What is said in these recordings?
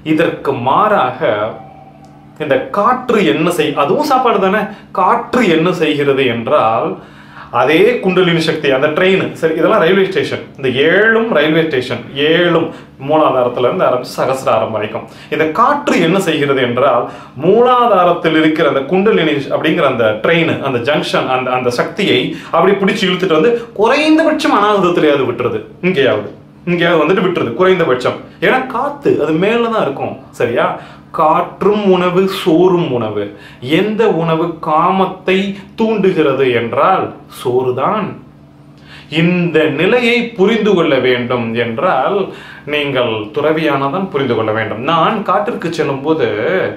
இதற்கு மாறாக இந்த காற்று என்ன செய் அதுவும் சாப்பாடு தானே காற்று என்ன செய்கிறது என்றால் அதே குண்டலினி சக்தி அந்த ட்ரெயின் சரி இதெல்லாம் ரயில்வே ஸ்டேஷன் இந்த ஏழும் ரயில்வே ஸ்டேஷன் ஏழும் மூலாதாரத்துல இருந்து ஆரம்பிச்சு சகசிராரம் வரைக்கும் இந்த காற்று என்ன செய்கிறது என்றால் மூலாதாரத்தில் இருக்கிற அந்த குண்டலினி அப்படிங்கிற அந்த ட்ரெயின் அந்த ஜங்ஷன் அந்த அந்த சக்தியை அப்படி பிடிச்சு இழுத்துட்டு வந்து குறைந்தபட்சம் அனாகதத்திலேயாவது விட்டுறது இங்கேயாவது இங்கேயாவது வந்துட்டு விட்டுறது குறைந்தபட்சம் ஏன்னா காத்து அது மேல தான் இருக்கும் சரியா காற்றும் உணவு சோறும் உணவு எந்த உணவு காமத்தை தூண்டுகிறது என்றால் சோறுதான் இந்த நிலையை புரிந்து கொள்ள வேண்டும் என்றால் நீங்கள் துறவியானதான் புரிந்து கொள்ள வேண்டும் நான் காட்டிற்கு செல்லும்போது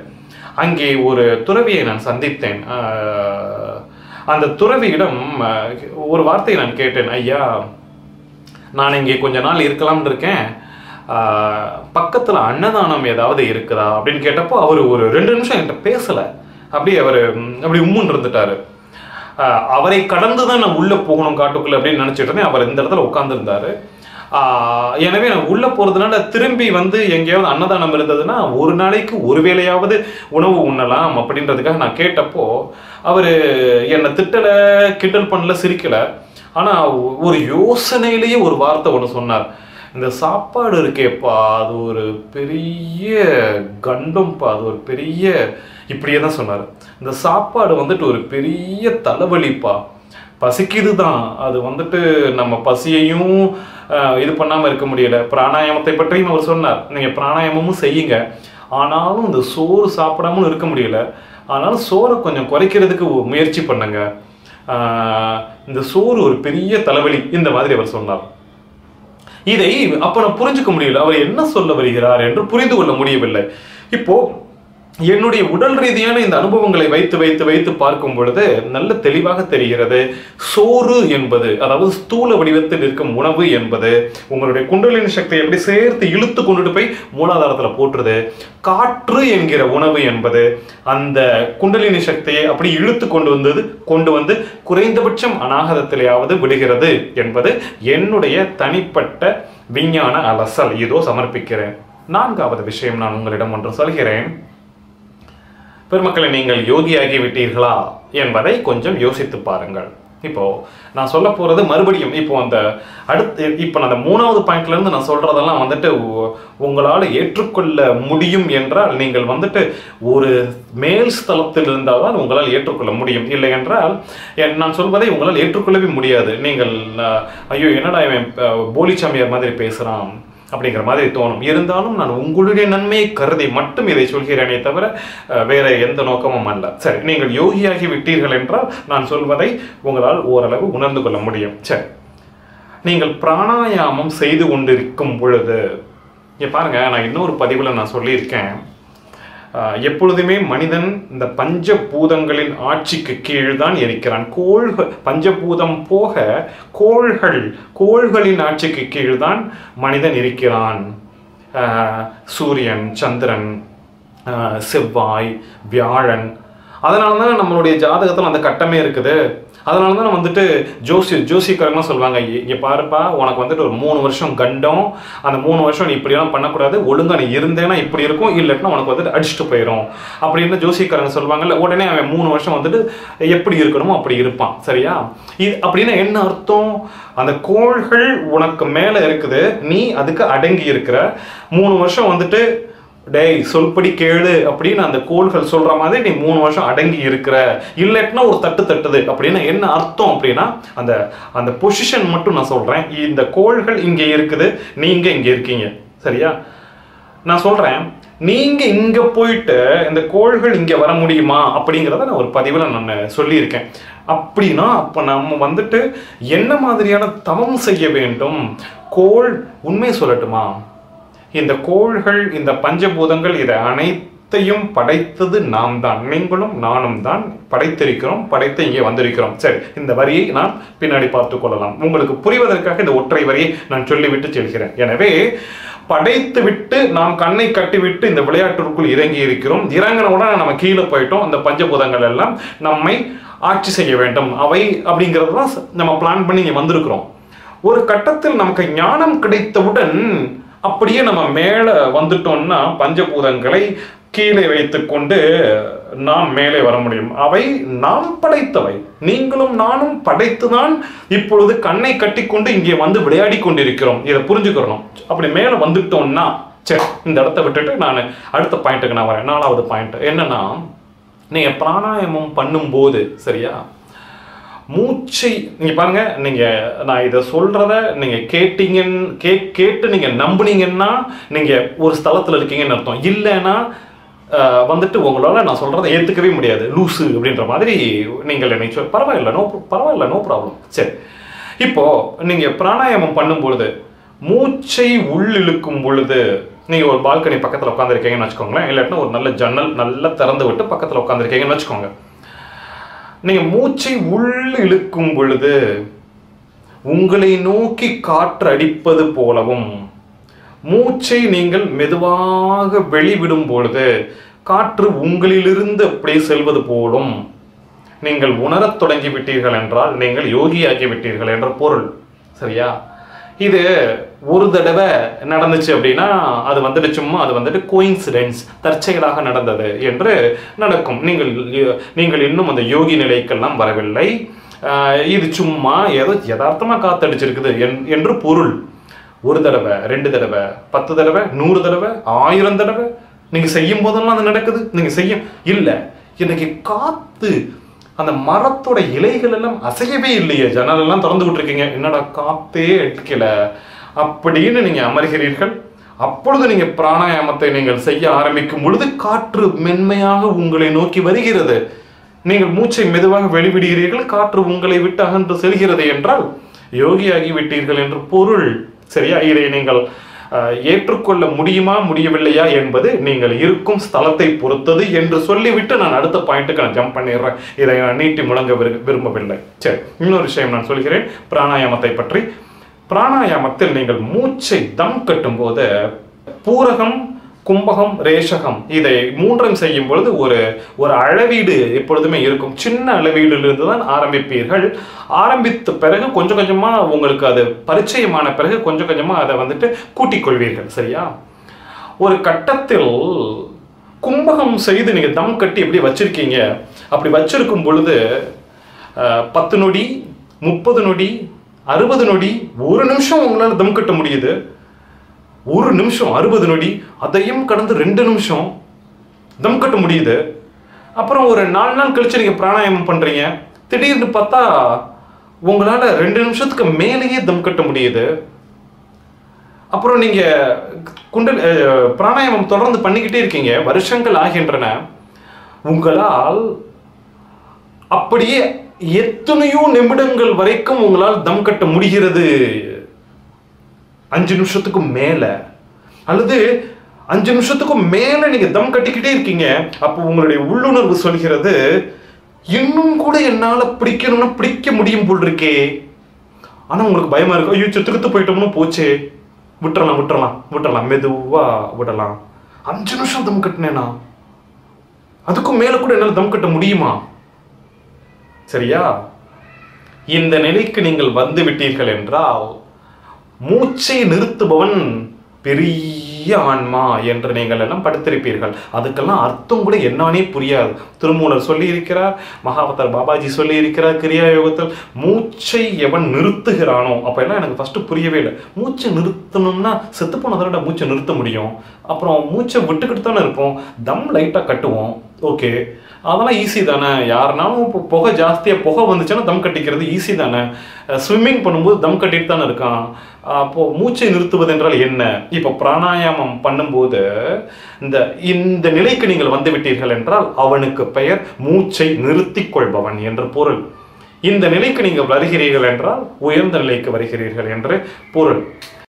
அங்கே ஒரு துறவியை நான் சந்தித்தேன் ஆஹ், அந்த துறவியிடம் ஆஹ், ஒரு வார்த்தையை நான் கேட்டேன் ஐயா நான் இங்கே கொஞ்ச நாள் இருக்கலாம்னு இருக்கேன் ஆஹ், பக்கத்துல அன்னதானம் ஏதாவது இருக்குதா அப்படின்னு கேட்டப்போ அவர் ஒரு ரெண்டு நிமிஷம் என்கிட்ட பேசல அப்படியே அவர் அப்படி உம்முன்னு இருந்துட்டாரு ஆஹ், அவரை கடந்து தான் நான் உள்ள போகணும் காட்டுக்குள்ள அப்படின்னு நினைச்சிட்டு இருந்தேன் அவர் இந்த இடத்துல உட்காந்துருந்தாரு எனவே நான் உள்ள போறதுனால திரும்பி வந்து எங்கேயாவது அன்னதானம் இருந்ததுன்னா ஒரு நாளைக்கு ஒரு வேளையாவது உணவு உண்ணலாம் அப்படின்றதுக்காக நான் கேட்டப்போ அவர் என்னை திட்டல கிண்டல் பண்ணல சிரிக்கல ஆனா ஒரு யோசனையிலேயே ஒரு வார்த்தை ஒன்று சொன்னார் இந்த சாப்பாடு இருக்கேப்பா அது ஒரு பெரிய கண்டம்ப்பா அது ஒரு பெரிய இப்படியே தான் சொன்னார் இந்த சாப்பாடு வந்துட்டு ஒரு பெரிய தலைவலிப்பா பசிக்குது தான் அது வந்துட்டு நம்ம பசியையும் அஹ், இது பண்ணாம இருக்க முடியல பிராணாயாமத்தை பற்றியும் அவர் சொன்னார் நீங்க பிராணாயாமமும் செய்யுங்க ஆனாலும் இந்த சோறு சாப்பிடாமலும் இருக்க முடியல ஆனாலும் சோறை கொஞ்சம் குறைக்கிறதுக்கு முயற்சி பண்ணுங்க ஆஹ், இந்த சோறு ஒரு பெரிய தலைவலி இந்த மாதிரி அவர் சொன்னார் இதை அப்ப நான் புரிஞ்சுக்க முடியல அவர் என்ன சொல்ல வருகிறார் என்று புரிந்து கொள்ள முடியவில்லை இப்போ என்னுடைய உடல் ரீதியான இந்த அனுபவங்களை வைத்து வைத்து வைத்து பார்க்கும் பொழுது நல்ல தெளிவாக தெரிகிறது சோறு என்பது அதாவது ஸ்தூல வடிவத்தில் இருக்கும் உணவு என்பது உங்களுடைய குண்டலினி சக்தியை எப்படி சேர்த்து இழுத்து கொண்டுட்டு போய் மூலாதாரத்துல போட்டுருது காற்று என்கிற உணவு என்பது அந்த குண்டலினி சக்தியை அப்படி இழுத்து கொண்டு வந்தது கொண்டு வந்து குறைந்தபட்சம் அநாகதத்திலேயாவது விடுகிறது என்பது என்னுடைய தனிப்பட்ட விஞ்ஞான அலசல் இதோ சமர்ப்பிக்கிறேன் நான்காவது விஷயம் நான் உங்களிடம் ஒன்று சொல்கிறேன் பெருமக்களை நீங்கள் யோகியாகி விட்டீர்களா என்பதை கொஞ்சம் யோசித்து பாருங்கள் இப்போ நான் சொல்ல போறது மறுபடியும் இப்போ அந்த அடுத்து இப்போ நான் அந்த மூணாவது பாயிண்ட்ல இருந்து நான் சொல்றதெல்லாம் வந்துட்டு உ- உங்களால ஏற்றுக்கொள்ள முடியும் என்றால் நீங்கள் வந்துட்டு ஒரு மேல் ஸ்தலத்தில் இருந்தால் தான் உங்களால் ஏற்றுக்கொள்ள முடியும் இல்லை என்றால் என் நான் சொல்வதை உங்களால் ஏற்றுக்கொள்ளவே முடியாது நீங்கள் அஹ், ஐயோ என்னடா இவன் அஹ், போலிச்சாமியார் மாதிரி பேசுறான் அப்படிங்கிற மாதிரி தோணும் இருந்தாலும் நான் உங்களுடைய நன்மையை கருதி மட்டும் இதை சொல்கிறேனே தவிர அஹ், வேற எந்த நோக்கமும் அல்ல சரி நீங்கள் யோகியாகி விட்டீர்கள் என்றால் நான் சொல்வதை உங்களால் ஓரளவு உணர்ந்து கொள்ள முடியும் சரி நீங்கள் பிராணாயாமம் செய்து கொண்டிருக்கும் பொழுது இங்க பாருங்க நான் இன்னொரு பதிவில் நான் சொல்லியிருக்கேன் ஆஹ் எப்பொழுதுமே மனிதன் இந்த பஞ்சபூதங்களின் ஆட்சிக்கு கீழ் தான் இருக்கிறான் கோள்கள் பஞ்சபூதம் போக கோள்கள் கோள்களின் ஆட்சிக்கு கீழ் தான் மனிதன் இருக்கிறான் ஆஹ் சூரியன் சந்திரன் ஆஹ் செவ்வாய் வியாழன் அதனால தான் நம்மளுடைய ஜாதகத்தில் அந்த கட்டமே இருக்குது அதனால தான் வந்துட்டு ஜோசி ஜோசிக்காரங்களாம் சொல்லுவாங்க "இ- இங்க பாருப்பா உனக்கு வந்துட்டு ஒரு மூணு வருஷம் கண்டம் அந்த மூணு வருஷம் நீ இப்படியெல்லாம் பண்ணக்கூடாது ஒழுங்கா நீ இருந்தேன்னா இப்படி இருக்கும் இல்லாட்டினா உனக்கு வந்துட்டு அடிச்சுட்டு போயிடும் அப்படின்னு ஜோசிக்காரங்க சொல்லுவாங்கல்ல உடனே அவன் மூணு வருஷம் வந்துட்டு எப்படி இருக்கணுமோ அப்படி இருப்பான் சரியா இது அப்படின்னா என்ன அர்த்தம் அந்த கோள்கள் உனக்கு மேல இருக்குது நீ அதுக்கு அடங்கி இருக்கிற மூணு வருஷம் வந்துட்டு டேய் சொல்படி கேளு அப்படின்னு அந்த கோள்கள் சொல்ற மாதிரி நீ மூணு வருஷம் அடங்கி இருக்கிற இல்லட்டினா ஒரு தட்டு தட்டுது அப்படின்னா என்ன அர்த்தம் அப்படின்னா அந்த அந்த பொசிஷன் மட்டும் நான் சொல்றேன் இந்த கோள்கள் இங்க இருக்குது நீங்க இங்க இருக்கீங்க சரியா நான் சொல்றேன் நீங்க இங்க போயிட்டு இந்த கோள்கள் இங்க வர முடியுமா அப்படிங்கிறத நான் ஒரு பதிவில் நான் சொல்லியிருக்கேன் அப்படின்னா அப்ப நம்ம வந்துட்டு என்ன மாதிரியான தவம் செய்ய வேண்டும் கோள் உண்மை சொல்லட்டுமா இந்த கோள்கள் இந்த பஞ்சபூதங்கள் இதை அனைத்தையும் படைத்தது நாம் தான் நீங்களும் நானும் தான் படைத்திருக்கிறோம் படைத்து இங்கே வந்திருக்கிறோம் சரி இந்த வரியை நான் பின்னாடி பார்த்துக் கொள்ளலாம் உங்களுக்கு புரிவதற்காக இந்த ஒற்றை வரியை நான் சொல்லிவிட்டு செல்கிறேன் எனவே படைத்து விட்டு நாம் கண்ணை கட்டிவிட்டு இந்த விளையாட்டிற்குள் இறங்கி இருக்கிறோம் இறங்கின உடனே நம்ம கீழே போயிட்டோம் அந்த பஞ்சபூதங்கள் எல்லாம் நம்மை ஆட்சி செய்ய வேண்டும் அவை அப்படிங்கிறது தான் நம்ம பிளான் பண்ணி இங்க வந்திருக்கிறோம் ஒரு கட்டத்தில் நமக்கு ஞானம் கிடைத்தவுடன் அப்படியே நம்ம மேலே வந்துட்டோம்னா பஞ்சபூதங்களை கீழே வைத்துக்கொண்டு நாம் மேலே வர முடியும் அவை நாம் படைத்தவை நீங்களும் நானும் படைத்துதான் இப்பொழுது கண்ணை கட்டிக்கொண்டு இங்கே வந்து விளையாடி கொண்டிருக்கிறோம் இதை புரிஞ்சுக்கிறோம் அப்படி மேலே வந்துட்டோம்னா சரி இந்த இடத்த விட்டுட்டு நான் அடுத்த பாயிண்ட்டுக்கு நான் வரேன் நாலாவது பாயிண்ட் என்னன்னா நீங்க பிராணாயாமம் பண்ணும்போது சரியா மூச்சை நீங்க பாருங்க நீங்க நான் இதை சொல்றத நீங்க கேட்டீங்கன்னு கே கேட்டு நீங்க நம்புனீங்கன்னா நீங்க ஒரு ஸ்தலத்துல இருக்கீங்கன்னு அர்த்தம் இல்லைன்னா அஹ், வந்துட்டு உங்களால நான் சொல்றதை ஏத்துக்கவே முடியாது லூசு அப்படின்ற மாதிரி நீங்கள் என்னை சொல் பரவாயில்ல நோ பரவாயில்ல நோ ப்ராப்ளம் சரி இப்போ நீங்க பிராணாயாமம் பண்ணும்பொழுது மூச்சை உள்ளிழுக்கும் பொழுது நீங்க ஒரு பால்கனி பக்கத்துல உட்காந்துருக்கீங்கன்னு வச்சுக்கோங்களேன் இல்லாட்டினா ஒரு நல்ல ஜன்னல் நல்லா திறந்து விட்டு பக்கத்துல உட்காந்துருக்கீங்கன்னு வச்சுக்கோங்க நீங்க மூச்சை உள் இழுக்கும் பொழுது உங்களை நோக்கி காற்று அடிப்பது போலவும் மூச்சை நீங்கள் மெதுவாக வெளிவிடும் பொழுது காற்று உங்களிலிருந்து அப்படியே செல்வது போலும் நீங்கள் உணரத் தொடங்கி விட்டீர்கள் என்றால் நீங்கள் யோகியாகி விட்டீர்கள் என்ற பொருள் சரியா இது ஒரு தடவை நடந்துச்சு அப்படின்னா அது வந்துட்டு சும்மா அது வந்துட்டு கோயின்சிடென்ஸ் தற்செயலாக நடந்தது என்று நடக்கும் நீங்கள் நீங்கள் இன்னும் அந்த யோகி நிலைக்கெல்லாம் வரவில்லை ஆஹ் இது சும்மா ஏதோ யதார்த்தமா காத்தடிச்சிருக்குது என்- என்று பொருள் ஒரு தடவை ரெண்டு தடவை பத்து தடவை நூறு தடவை ஆயிரம் தடவை நீங்க செய்யும் போதெல்லாம் அது நடக்குது நீங்க செய்ய இல்ல இன்னைக்கு காத்து அந்த மரத்தோட இலைகள் எல்லாம் அசையவே இல்லையே ஜன்னல் எல்லாம் திறந்து விட்டுருக்கீங்க என்னடா காத்தே அடிக்கல அப்படின்னு நீங்க அமர்கிறீர்கள் அப்பொழுது நீங்க பிராணாயாமத்தை நீங்கள் செய்ய ஆரம்பிக்கும் பொழுது காற்று மென்மையாக உங்களை நோக்கி வருகிறது நீங்கள் மூச்சை மெதுவாக வெளிவிடுகிறீர்கள் காற்று உங்களை விட்டு அகன்று செல்கிறது என்றால் யோகியாகி விட்டீர்கள் என்று பொருள் சரியா இதை நீங்கள் அஹ், ஏற்றுக்கொள்ள முடியுமா முடியவில்லையா என்பது நீங்கள் இருக்கும் ஸ்தலத்தை பொறுத்தது என்று சொல்லிவிட்டு நான் அடுத்த பாயிண்ட்டுக்கு நான் ஜம்ப் பண்ணிடுறேன் இதை நான் நீட்டி முழங்க விரு- விரும்பவில்லை சரி இன்னொரு விஷயம் நான் சொல்கிறேன் பிராணாயாமத்தை பற்றி பிராணாயாமத்தில் நீங்கள் மூச்சை தம் கட்டும்போது பூரகம் கும்பகம் ரேஷகம் இதை மூன்றும் செய்யும் பொழுது ஒரு ஒரு அளவீடு எப்பொழுதுமே இருக்கும் சின்ன அளவீடிலிருந்து தான் ஆரம்பிப்பீர்கள் ஆரம்பித்த பிறகு கொஞ்சம் கொஞ்சமா உங்களுக்கு அது பரிச்சயமான பிறகு கொஞ்சம் கொஞ்சமா அதை வந்துட்டு கூட்டிக் கொள்வீர்கள் சரியா ஒரு கட்டத்தில் கும்பகம் செய்து நீங்க தம் கட்டி எப்படி வச்சிருக்கீங்க அப்படி வச்சிருக்கும் பொழுது அஹ், பத்து நொடி முப்பது நொடி அறுபது நொடி ஒரு நிமிஷம் உங்களால தம் கட்ட முடியுது ஒரு நிமிஷம் அறுபது நொடி அதையும் கடந்து ரெண்டு நிமிஷம் தம் கட்ட முடியுது அப்புறம் ஒரு நாலு நாள் கழிச்சு நீங்க பிராணாயாமம் பண்றீங்க திடீர்னு பார்த்தா உங்களால ரெண்டு நிமிஷத்துக்கு மேலேயே தம் கட்ட முடியுது அப்புறம் நீங்க குண்டல் அஹ், பிராணாயாமம் தொடர்ந்து பண்ணிக்கிட்டே இருக்கீங்க வருஷங்கள் ஆகின்றன உங்களால் அப்படியே எத்தனையோ நிமிடங்கள் வரைக்கும் உங்களால் தம் கட்ட முடிகிறது அஞ்சு நிமிஷத்துக்கு மேல அல்லது அஞ்சு நிமிஷத்துக்கும் மேல நீங்க தம் கட்டிக்கிட்டே இருக்கீங்க அப்போ உங்களுடைய உள்ளுணர்வு சொல்கிறது இன்னும் கூட என்னால பிடிக்கணும்னா பிடிக்க முடியும் போல் இருக்கே ஆனா உங்களுக்கு பயமா இருக்கு ஐயோ செத்துக்கிட்டு போயிட்டோம்னு போச்சே விட்டுறலாம் விட்டுறலாம் விட்டுறலாம் மெதுவா விடலாம் அஞ்சு நிமிஷம் தம் கட்டினேனா அதுக்கும் மேல கூட என்னால் தம் கட்ட முடியுமா சரியா இந்த நிலைக்கு நீங்கள் வந்து விட்டீர்கள் என்றால் மூச்சை நிறுத்துபவன் பெரிய ஆன்மா என்று நீங்கள் எல்லாம் படுத்திருப்பீர்கள் அதுக்கெல்லாம் அர்த்தம் கூட என்னன்னே புரியாது திருமூலர் சொல்லி இருக்கிறார் மகாவதர் பாபாஜி சொல்லி இருக்கிறார் கிரியா யோகத்தில் மூச்சை எவன் நிறுத்துகிறானோ அப்ப எல்லாம் எனக்கு ஃபர்ஸ்ட் புரியவே இல்லை மூச்சை நிறுத்தணும்னா செத்து போனதோட மூச்சை நிறுத்த முடியும் அப்புறம் மூச்சை விட்டுக்கிட்டு தானே இருப்போம் தம் லைட்டா கட்டுவோம் ஓகே அதெல்லாம் ஈஸி தானே யாருனாலும் இப்போ புகை ஜாஸ்தியாக புகை வந்துச்சுன்னா தம் கட்டிக்கிறது ஈஸி தானே ஸ்விம்மிங் பண்ணும்போது தம் கட்டிட்டு தானே இருக்கான் அப்போ மூச்சை நிறுத்துவது என்றால் என்ன இப்போ பிராணாயாமம் பண்ணும்போது இந்த இந்த நிலைக்கு நீங்கள் வந்து விட்டீர்கள் என்றால் அவனுக்கு பெயர் மூச்சை நிறுத்திக் கொள்பவன் என்று பொருள் இந்த நிலைக்கு நீங்கள் வருகிறீர்கள் என்றால் உயர்ந்த நிலைக்கு வருகிறீர்கள் என்று பொருள்